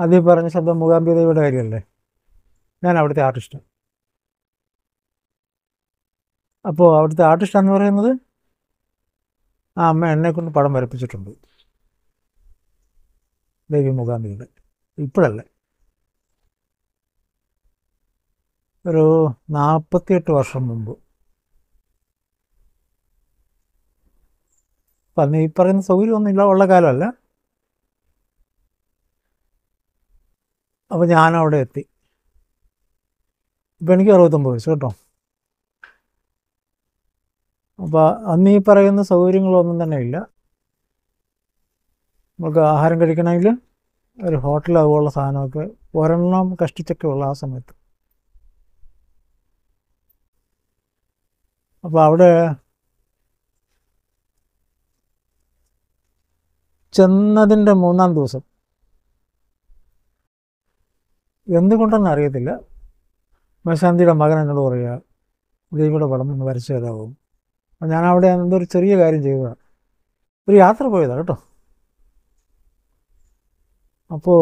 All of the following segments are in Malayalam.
ആദ്യം പറഞ്ഞ ശബ്ദം മൂകാംബിക ദേവിയുടെ കാര്യമല്ലേ ഞാൻ അവിടുത്തെ ആർട്ടിസ്റ്റാണ് അപ്പോൾ അവിടുത്തെ ആർട്ടിസ്റ്റ് എന്ന് പറയുന്നത് ആ അമ്മ എന്നെ കൊണ്ട് പടം വരപ്പിച്ചിട്ടുണ്ട് ദേവി മൂകാംബികയുടെ ഇപ്പോഴല്ല ഒരു നാൽപ്പത്തിയെട്ട് വർഷം മുമ്പ് അപ്പം അന്ന് ഈ പറയുന്ന സൗകര്യമൊന്നുമില്ല ഉള്ള കാലമല്ല അപ്പോൾ ഞാനവിടെ എത്തി ഇപ്പം എനിക്ക് അറുപത്തൊമ്പത് വയസ്സ് കേട്ടോ അപ്പോൾ അന്ന് ഈ പറയുന്ന സൗകര്യങ്ങളൊന്നും തന്നെ ഇല്ല നമുക്ക് ആഹാരം കഴിക്കണമെങ്കിൽ ഒരു ഹോട്ടൽ അതുപോലുള്ള സാധനമൊക്കെ ഒരെണ്ണം കഷ്ടിച്ചൊക്കെ ഉള്ള ആ സമയത്ത് അപ്പോൾ അവിടെ ചെന്നതിൻ്റെ മൂന്നാം ദിവസം എന്തുകൊണ്ടെന്ന് അറിയത്തില്ല മേശാന്തിയുടെ മകൻ എന്നോട് പറയുക ദേവിയുടെ പടം ഒന്ന് വരച്ചു തരാവും അപ്പം ഞാൻ അവിടെ എന്തോ ഒരു ചെറിയ കാര്യം ചെയ്തതാണ് ഒരു യാത്ര പോയതാണ് കേട്ടോ അപ്പോൾ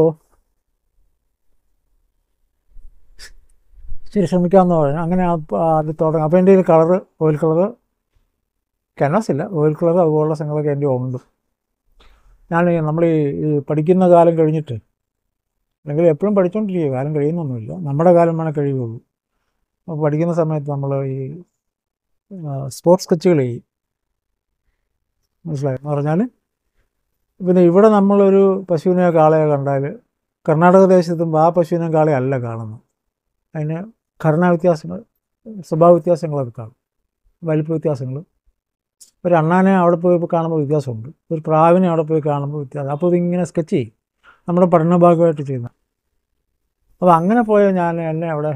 ശരി ശ്രമിക്കാമെന്ന് പറഞ്ഞു അങ്ങനെ അത് തുടങ്ങി അപ്പോൾ എൻ്റെ ഒരു കളറ് ഓയിൽ കളറ് ക്യാൻവാസ് ഇല്ല ഓയിൽ കളർ അതുപോലുള്ള സംഗതികളൊക്കെ എൻ്റെ ഉണ്ട് ഞാൻ നമ്മൾ ഈ ഈ പഠിക്കുന്ന കാലം കഴിഞ്ഞിട്ട് അല്ലെങ്കിൽ എപ്പോഴും പഠിച്ചുകൊണ്ടിരിക്കുക കാലം കഴിയുന്നൊന്നുമില്ല നമ്മുടെ കാലം വേണേൽ കഴിയുള്ളൂ അപ്പോൾ പഠിക്കുന്ന സമയത്ത് നമ്മൾ ഈ സ്പോർട്സ് സ്കെച്ചുകൾ ചെയ്യും മനസ്സിലായി എന്ന് പറഞ്ഞാൽ പിന്നെ ഇവിടെ നമ്മളൊരു പശുവിനെ കാളയെ കണ്ടാൽ കർണാടക ദേശത്തും ആ പശുവിനെ കാളയെ അല്ല കാണുന്നത് അതിന് ഘടനാ വ്യത്യാസങ്ങൾ സ്വഭാവ വ്യത്യാസങ്ങളൊക്കെ കാണും വലിപ്പ വ്യത്യാസങ്ങൾ ഒരു അണ്ണാനെ അവിടെ പോയി കാണുമ്പോൾ വ്യത്യാസമുണ്ട് ഒരു പ്രാവിനെ അവിടെ പോയി കാണുമ്പോൾ വ്യത്യാസം അപ്പോൾ ഇതിങ്ങനെ സ്കെച്ച് ചെയ്യും നമ്മുടെ പഠന ഭാഗമായിട്ട് ചെയ്യുന്ന അപ്പോൾ അങ്ങനെ പോയ ഞാൻ എന്നെ അവിടെ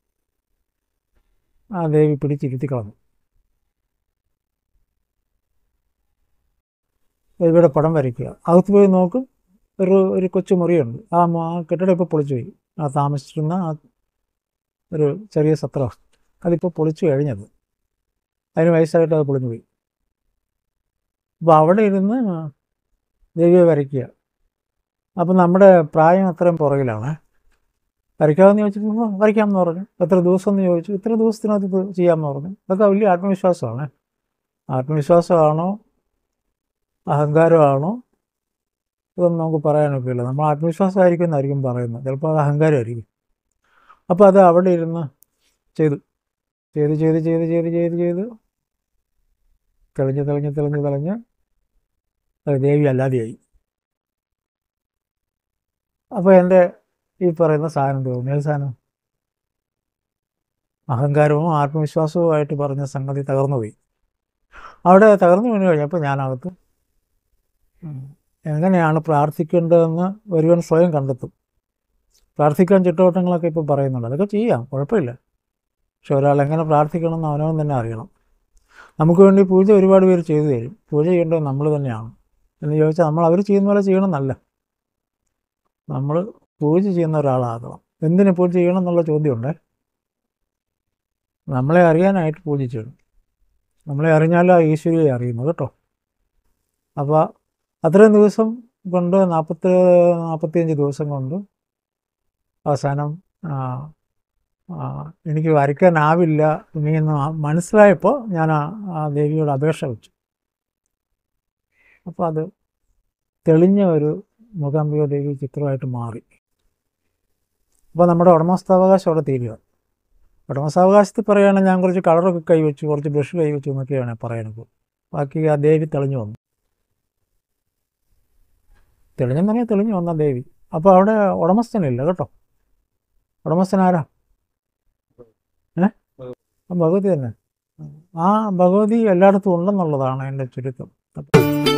ആ ദേവി പിടിച്ചിരുത്തി കളഞ്ഞു ദേവിയുടെ പടം വരയ്ക്കുക അകത്ത് പോയി നോക്കും ഒരു ഒരു കൊച്ചു മുറിയുണ്ട് ആ മ- ആ കെട്ടിടം ഇപ്പോൾ പൊളിച്ചു പോയി ആ താമസിച്ചിരുന്ന ആ ഒരു ചെറിയ സത്രം അതിപ്പോൾ പൊളിച്ചു കഴിഞ്ഞത് അതിന് വയസ്സായിട്ട് അത് പൊളിഞ്ഞു പോയി അപ്പോൾ അവിടെ ഇരുന്ന് ദേവിയെ വരയ്ക്കുക അപ്പം നമ്മുടെ പ്രായം അത്രയും പുറകിലാണ് വരയ്ക്കാമെന്ന് ചോദിച്ചപ്പോൾ വരയ്ക്കാമെന്ന് പറഞ്ഞു എത്ര ദിവസം എന്ന് ചോദിച്ചു ഇത്ര ദിവസത്തിനകത്ത് ഇത് ചെയ്യാമെന്ന് പറഞ്ഞു അതൊക്കെ വലിയ ആത്മവിശ്വാസമാണ് ആത്മവിശ്വാസമാണോ അഹങ്കാരമാണോ ഇതൊന്നും നമുക്ക് പറയാനൊക്കെയില്ല നമ്മൾ ആത്മവിശ്വാസമായിരിക്കും എന്നായിരിക്കും പറയുന്നത് ചിലപ്പോൾ അത് അഹങ്കാരമായിരിക്കും അപ്പോൾ അത് അവിടെ ഇരുന്ന് ചെയ്തു ചെയ്ത് ചെയ്ത് ചെയ്ത് ചെയ്ത് ചെയ്ത് ചെയ്ത് തെളിഞ്ഞ് തെളിഞ്ഞ് തെളിഞ്ഞ് തെളിഞ്ഞ് അത് ദേവി അല്ലാതെയായി അപ്പോൾ എൻ്റെ ഈ പറയുന്ന സാധനം തോന്നി ഏത് സാധനം അഹങ്കാരവും ആത്മവിശ്വാസവുമായിട്ട് പറഞ്ഞ സംഗതി തകർന്നു പോയി അവിടെ തകർന്നു വീണ് കഴിഞ്ഞപ്പോൾ ഞാനകത്ത് ഉം, എങ്ങനെയാണ് പ്രാർത്ഥിക്കേണ്ടതെന്ന് ഒരുവൻ സ്വയം കണ്ടെത്തും പ്രാർത്ഥിക്കാൻ ചിട്ടവട്ടങ്ങളൊക്കെ ഇപ്പോൾ പറയുന്നുണ്ട് അതൊക്കെ ചെയ്യാം കുഴപ്പമില്ല പക്ഷെ ഒരാൾ എങ്ങനെ പ്രാർത്ഥിക്കണമെന്ന് അവനവൻ തന്നെ അറിയണം നമുക്ക് വേണ്ടി പൂജ ഒരുപാട് പേര് ചെയ്തു തരും പൂജ ചെയ്യേണ്ടത് നമ്മൾ തന്നെയാണ് എന്ന് ചോദിച്ചാൽ നമ്മൾ അവർ ചെയ്യുന്ന പോലെ ചെയ്യണമെന്നല്ല നമ്മൾ പൂജ ചെയ്യുന്ന ഒരാളാകണം എന്തിനു പൂജ ചെയ്യണം എന്നുള്ള ചോദ്യമുണ്ട് നമ്മളെ അറിയാനായിട്ട് പൂജ ചെയ്യണം നമ്മളെ അറിഞ്ഞാലും ആ ഈശ്വരിയെ അറിയുന്നു കേട്ടോ അപ്പോൾ അത്രയും ദിവസം കൊണ്ട് നാൽപ്പത്തി നാൽപ്പത്തിയഞ്ച് ദിവസം കൊണ്ട് അവസാനം ആ, ആ, എനിക്ക് വരയ്ക്കാനാവില്ല ഇനിയെന്ന് മനസ്സിലായപ്പോൾ ഞാൻ ആ ആ ദേവിയോട് അപേക്ഷ വെച്ചു അപ്പോൾ അത് തെളിഞ്ഞ ഒരു മൂകാംബിക ദേവി ചിത്രമായിട്ട് മാറി അപ്പോൾ നമ്മുടെ ഉടമസ്ഥാവകാശം അവിടെ തീരുക ഉടമസ്ഥാവകാശത്തിൽ പറയുകയാണെങ്കിൽ ഞാൻ കുറച്ച് കളറൊക്കെ കൈവച്ചു കുറച്ച് ബ്രഷ് കൈവച്ചു എന്നൊക്കെയാണ് പറയാനിപ്പോൾ ബാക്കി ആ ദേവി തെളിഞ്ഞു വന്നു തെളിഞ്ഞെന്ന് പറഞ്ഞാൽ തെളിഞ്ഞു വന്ന ദേവി അപ്പോൾ അവിടെ ഉടമസ്ഥനില്ല കേട്ടോ ഉടമസ്ഥൻ ആരാ ഏ ആ ഭഗവതി തന്നെ ആ ഭഗവതി എല്ലായിടത്തും ഉണ്ടെന്നുള്ളതാണ് എൻ്റെ ചുരുക്കം